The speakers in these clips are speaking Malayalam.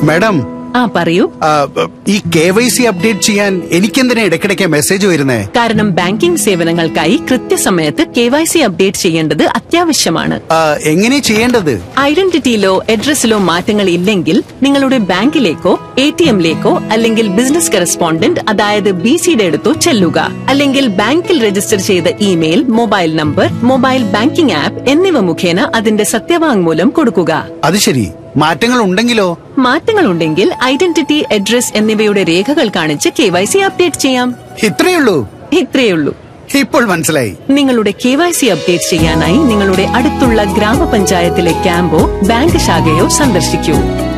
മാഡം ആ പറയൂ ആ, ഈ കെ വൈ സി അപ്ഡേറ്റ് ചെയ്യാൻ എനിക്കെന്തിനാ ഇടയ്ക്കിടയ്ക്ക് മെസ്സേജ് വരുന്നേ കാരണം ബാങ്കിംഗ് സേവനങ്ങൾക്കായി കൃത്യസമയത്ത് കെ വൈ സി അപ്ഡേറ്റ് ചെയ്യേണ്ടത് അത്യാവശ്യമാണ് ആ, എങ്ങനെ ചെയ്യേണ്ടത് ഐഡന്റിറ്റിയിലോ അഡ്രസ്സിലോ മാറ്റങ്ങൾ ഇല്ലെങ്കിൽ നിങ്ങളുടെ ബാങ്കിലേക്കോ എ ടി എമ്മിലേക്കോ അല്ലെങ്കിൽ ബിസിനസ് കറസ്പോണ്ടന്റ് അതായത് ബി സിയുടെ അടുത്തോ ചെല്ലുക അല്ലെങ്കിൽ ബാങ്കിൽ രജിസ്റ്റർ ചെയ്ത email mobile number mobile banking app എന്നിവ മുഖേന അതിന്റെ സത്യവാങ്മൂലം കൊടുക്കുക അത് ശരി മാറ്റങ്ങൾ ഉണ്ടെങ്കിലോ മാറ്റങ്ങളുണ്ടെങ്കിൽ ഐഡന്റിറ്റി അഡ്രസ് എന്നിവയുടെ രേഖകൾ കാണിച്ച് കെ വൈ സി അപ്ഡേറ്റ് ചെയ്യാം ഇത്രയുള്ളൂ ഇത്രയുള്ളൂ ഇപ്പോൾ മനസ്സിലായി നിങ്ങളുടെ കെ വൈ സി അപ്ഡേറ്റ് ചെയ്യാനായി നിങ്ങളുടെ അടുത്തുള്ള ഗ്രാമപഞ്ചായത്തിലെ ക്യാമ്പോ ബാങ്ക് ശാഖയോ സന്ദർശിക്കൂ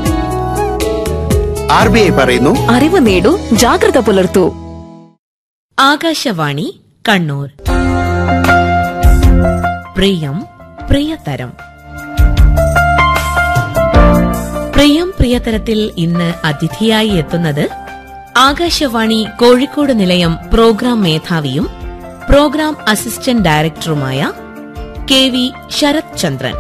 ആർ ബി ഐ പറയുന്നു അറിവ് നേടൂ ജാഗ്രത പുലർത്തൂ ആകാശവാണി കണ്ണൂർ പ്രിയം പ്രിയതരം പ്രിയം പ്രിയതരത്തിൽ ഇന്ന് അതിഥിയായി എത്തുന്നത് ആകാശവാണി കോഴിക്കോട് നിലയം പ്രോഗ്രാം മേധാവിയും പ്രോഗ്രാം അസിസ്റ്റന്റ് ഡയറക്ടറുമായ കെ വി ശരത് ചന്ദ്രൻ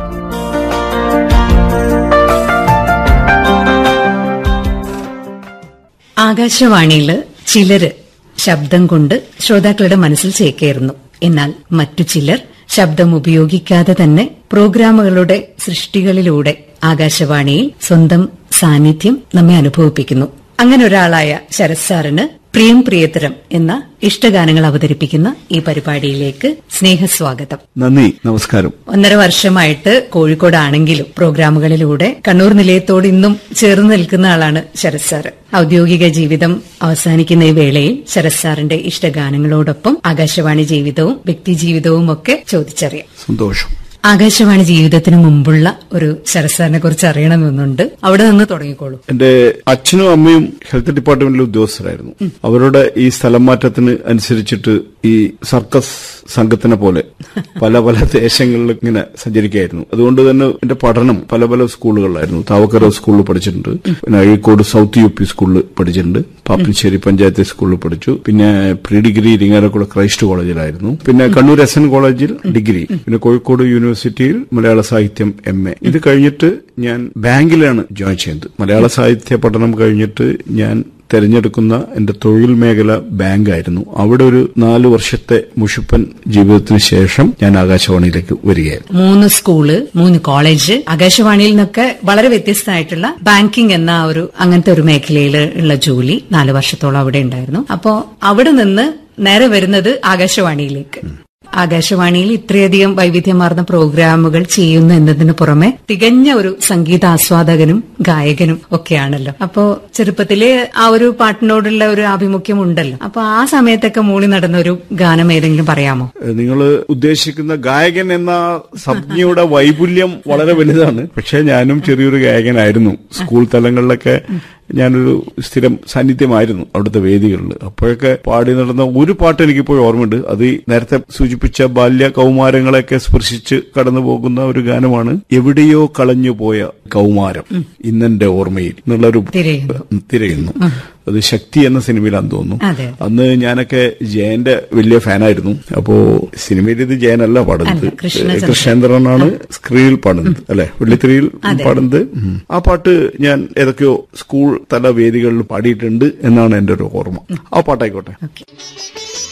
ആകാശവാണിയില് ചിലര് ശബ്ദം കൊണ്ട് ശ്രോതാക്കളുടെ മനസ്സിൽ ചേക്കേറുന്നു എന്നാൽ മറ്റു ചിലർ ശബ്ദം ഉപയോഗിക്കാതെ തന്നെ പ്രോഗ്രാമുകളുടെ സൃഷ്ടികളിലൂടെ ആകാശവാണിയിൽ സ്വന്തം സാന്നിധ്യം നമ്മെ അനുഭവിപ്പിക്കുന്നു അങ്ങനെ ഒരാളായ ശരത് സാറിന് പ്രിയം പ്രിയതരം എന്ന ഇഷ്ടഗാനങ്ങൾ അവതരിപ്പിക്കുന്ന ഈ പരിപാടിയിലേക്ക് സ്നേഹസ്വാഗതം നന്ദി നമസ്കാരം ഒന്നര വർഷമായിട്ട് കോഴിക്കോടാണെങ്കിലും പ്രോഗ്രാമുകളിലൂടെ കണ്ണൂർ നിലയത്തോട് ഇന്നും ചേർന്ന് നിൽക്കുന്ന ആളാണ് ശരത് സാറ് ഔദ്യോഗിക ജീവിതം അവസാനിക്കുന്ന ഈ വേളയിൽ ശരത് സാറിന്റെ ഇഷ്ടഗാനങ്ങളോടൊപ്പം ആകാശവാണി ജീവിതവും വ്യക്തിജീവിതവും ഒക്കെ ചോദിച്ചറിയാം സന്തോഷം ആകാശവാണി ജീവിതത്തിന് മുമ്പുള്ള ഒരു ശരത് സാറിനെ കുറിച്ച് അറിയണമെന്നുണ്ട് അവിടെ നിന്ന് തുടങ്ങിക്കോളൂ എന്റെ അച്ഛനും അമ്മയും ഹെൽത്ത് ഡിപ്പാർട്ട്മെന്റിലെ ഉദ്യോഗസ്ഥരായിരുന്നു അവരുടെ ഈ സ്ഥലം മാറ്റത്തിന് അനുസരിച്ചിട്ട് ഈ സർക്കസ് സംഘത്തിനെ പോലെ പല പല ദേശങ്ങളിൽ ഇങ്ങനെ സഞ്ചരിക്കായിരുന്നു അതുകൊണ്ട് തന്നെ എന്റെ പഠനം പല പല സ്കൂളുകളിലായിരുന്നു താവക്കര സ്കൂളിൽ പഠിച്ചിട്ടുണ്ട് പിന്നെ അഴീക്കോട് സൗത്ത് യു പി സ്കൂളിൽ പഠിച്ചിട്ടുണ്ട് പാപ്പിനിശ്ശേരി പഞ്ചായത്ത് സ്കൂളിൽ പഠിച്ചു പിന്നെ പ്രീ ഡിഗ്രി ഇരിങ്ങാലക്കുട ക്രൈസ്റ്റ് കോളേജിലായിരുന്നു പിന്നെ കണ്ണൂർ എസ് എൻ കോളേജിൽ ഡിഗ്രി പിന്നെ കോഴിക്കോട് യൂണിവേഴ്സിറ്റിയിൽ മലയാള സാഹിത്യം എം എ ഇത് കഴിഞ്ഞിട്ട് ഞാൻ ബാങ്കിലാണ് ജോയിൻ ചെയ്യുന്നത് മലയാള സാഹിത്യ പഠനം കഴിഞ്ഞിട്ട് ഞാൻ തെരഞ്ഞെടുക്കുന്ന എന്റെ തൊഴിൽ മേഖല ബാങ്കായിരുന്നു അവിടെ ഒരു നാല് വർഷത്തെ മുഷിപ്പൻ ജീവിതത്തിന് ശേഷം ഞാൻ ആകാശവാണിയിലേക്ക് വരികയായിരുന്നു മൂന്ന് സ്കൂള് മൂന്ന് കോളേജ് ആകാശവാണിയിൽ നിന്നൊക്കെ വളരെ വ്യത്യസ്തമായിട്ടുള്ള ബാങ്കിംഗ് എന്ന ഒരു അങ്ങനത്തെ ഒരു മേഖലയിൽ ഉള്ള ജോലി നാല് വർഷത്തോളം അവിടെ ഉണ്ടായിരുന്നു അപ്പോ അവിടെ നിന്ന് നേരെ വരുന്നത് ആകാശവാണിയിലേക്ക് ആകാശവാണിയിൽ ഇത്രയധികം വൈവിധ്യമാർന്ന പ്രോഗ്രാമുകൾ ചെയ്യുന്നു എന്നതിന് പുറമെ തികഞ്ഞ ഒരു സംഗീത ആസ്വാദകനും ഗായകനും ഒക്കെയാണല്ലോ അപ്പോ ചെറുപ്പത്തിലെ ആ ഒരു പാട്ടിനോടുള്ള ഒരു ആഭിമുഖ്യം ഉണ്ടല്ലോ അപ്പൊ ആ സമയത്തൊക്കെ മൂളി നടന്ന ഒരു ഗാനം ഏതെങ്കിലും പറയാമോ നിങ്ങൾ ഉദ്ദേശിക്കുന്ന ഗായകൻ എന്ന സംജ്ഞയുടെ വൈപുല്യം വളരെ വലുതാണ് പക്ഷെ ഞാനും ചെറിയൊരു ഗായകനായിരുന്നു സ്കൂൾ തലങ്ങളിലൊക്കെ ഞാനൊരു സ്ഥിരം സാന്നിധ്യമായിരുന്നു അവിടുത്തെ വേദികളിൽ അപ്പോഴൊക്കെ പാടി നടന്ന ഒരു പാട്ട് എനിക്കിപ്പോഴും ഓർമ്മയുണ്ട് അത് ഈ നേരത്തെ സൂചിപ്പിച്ച ബാല്യ കൗമാരങ്ങളെയൊക്കെ സ്പർശിച്ച് കടന്നു പോകുന്ന ഒരു ഗാനമാണ് എവിടെയോ കളഞ്ഞുപോയ കൗമാരം ഇന്നെന്റെ ഓർമ്മയിൽ എന്നുള്ളൊരു തിരയുന്നു. തിരയുന്നു അത് ശക്തി എന്ന സിനിമയിലാന്ന് തോന്നുന്നു അതെ. അന്ന് ഞാനൊക്കെ ജയന്റെ വലിയ ഫാനായിരുന്നു അപ്പോ സിനിമയിൽ ഇത് ജയനല്ല പാടുന്നത് അല്ല, കൃഷ്ണചന്ദ്രൻ. കൃഷ്ണേന്ദ്രനാണ് സ്ക്രീനിൽ പാടുന്നത് അല്ലെ വെള്ളിത്തിരിയിൽ പാടുന്നത് ഉം. ആ പാട്ട് ഞാൻ ഏതൊക്കെയോ സ്കൂൾ തല വേദികളിൽ പാടിയിട്ടുണ്ട് എന്നാണ് എന്റെ ഒരു ഓർമ്മ ആ പാട്ടായിക്കോട്ടെ ഓക്കെ